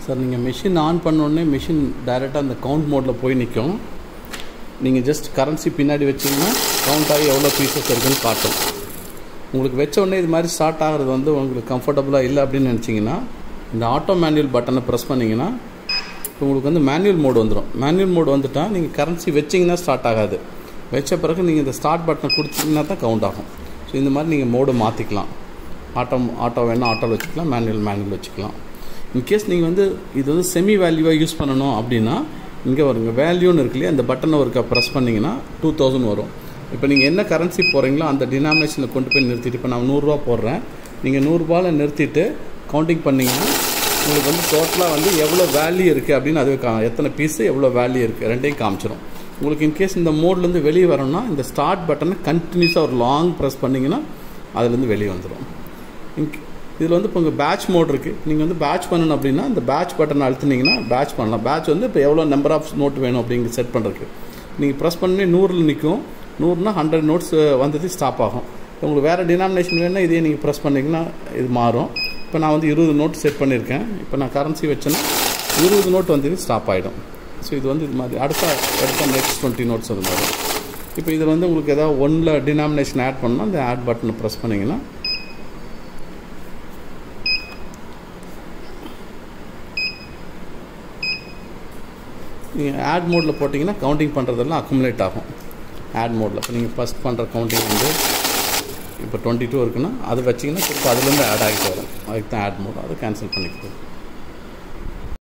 sir நீங்கள் machine on பண்ணோடனே machine டைரெக்டாக அந்த கவுண்ட் மோடில் போய் நிற்கும் நீங்கள் ஜஸ்ட் கரன்சி பின்னாடி வச்சிங்கன்னா கவுண்ட் ஆகி எவ்வளோ பீசஸ் இருக்குன்னு காட்டும் உங்களுக்கு வச்ச உடனே இது மாதிரி ஸ்டார்ட் ஆகிறது வந்து உங்களுக்கு கம்ஃபர்டபுளாக இல்லை அப்படின்னு நினச்சிங்கன்னா இந்த ஆட்டோ மேனுவல் பட்டனை ப்ரெஸ் பண்ணிங்கன்னா இப்போ உங்களுக்கு வந்து மேனுவல் மோடு வந்துடும் மேனுவல் மோடு வந்துட்டால் நீங்கள் கரன்சி வச்சிங்கன்னா ஸ்டார்ட் ஆகாது வச்ச பிறகு நீங்கள் இந்த ஸ்டார்ட் பட்டனை கொடுத்தீங்கன்னா தான் கவுண்ட் ஆகும் ஸோ இந்த மாதிரி நீங்கள் மோடு மாற்றிக்கலாம் ஆட்டோ ஆட்டோ வேணால் ஆட்டோவில் வச்சுக்கலாம் மேனுவல் மேனுவல் வச்சுக்கலாம் இன்கேஸ் நீங்கள் வந்து இது வந்து செமி வேல்யூவாக யூஸ் பண்ணணும் அப்படின்னா இங்கே வருங்க வேல்யூன்னு இருக்கு இல்லையா அந்த பட்டனை ஒருக்கா ப்ரெஸ் பண்ணிங்கன்னா டூ தௌசண்ட் வரும் இப்போ நீங்கள் என்ன கரன்சி போகிறீங்களோ அந்த டினாமினேஷனில் கொண்டு போய் நிறுத்திட்டு இப்போ நான் நூறுரூவா போடுறேன் நீங்கள் நூறுரூபாவில் நிறுத்திட்டு கவுண்டிங் பண்ணிங்கன்னா உங்களுக்கு வந்து டோட்டலாக வந்து எவ்வளோ வேல்யூ இருக்குது அப்படின்னு அதுவே கா எத்தனை பீஸு எவ்வளோ வேல்யூ இருக்குது ரெண்டையும் காமிச்சிடும் உங்களுக்கு இன்கேஸ் இந்த மோட்லேருந்து வெளியே வரணும்னா இந்த ஸ்டார்ட் பட்டனை கண்டினியூஸாக ஒரு லாங் ப்ரெஸ் பண்ணிங்கன்னா அதுலேருந்து வெளியே வந்துடும் இன்க் இதில் வந்து இப்போ உங்கள் பேட்ச் மோட் இருக்குது நீங்கள் வந்து பேட்ச் பண்ணணும் அப்படின்னா இந்த பேட்ச் பட்டன் அழுத்துனீங்கன்னா பேட்ச் பண்ணலாம் பேட்ச் வந்து இப்போ எவ்வளோ நம்பர் ஆஃப் நோட் வேணும் அப்படிங்கிற செட் பண்ணுறதுக்கு நீங்கள் ப்ரெஸ் பண்ணி நூறில் நிற்கும் நூறுனா ஹண்ட்ரட் நோட்ஸ் வந்தது ஸ்டாப் ஆகும் உங்களுக்கு வேறு டினாமினேஷன் வேணும்னா இதே நீங்கள் ப்ரெஸ் பண்ணிங்கன்னா இது மாறும் இப்போ நான் வந்து இருபது நோட் செட் பண்ணியிருக்கேன் இப்போ நான் கரன்சி வச்சேன்னா இருபது நோட் வந்து ஸ்டாப் ஆகிடும் ஸோ இது வந்து இது மாதிரி அடுத்த அடுத்த நெக்ஸ்ட் டுவெண்ட்டி நோட்ஸ் அது மாதிரி இப்போ இதில் வந்து உங்களுக்கு ஏதாவது ஒன்றில் டினாமினேஷன் ஆட் பண்ணால் அந்த ஆட் பட்டனை ப்ரெஸ் பண்ணிங்கன்னா நீங்கள் ஆட் மோடில் போட்டிங்கன்னா கவுண்டிங் பண்ணுறதெல்லாம் அக்குமுலேட் ஆகும் ஆட் மோடில் இப்போ நீங்கள் ஃபஸ்ட் பண்ணுற கவுண்டிங் வந்து இப்போ டுவெண்ட்டி டூ இருக்குன்னா அது வச்சிங்கன்னா திரும்ப அதுலேருந்து ஆட் ஆகிட்டு வரும் அதுக்கு தான் ஆட் மோட் அதை கேன்சல் பண்ணிக்கிறது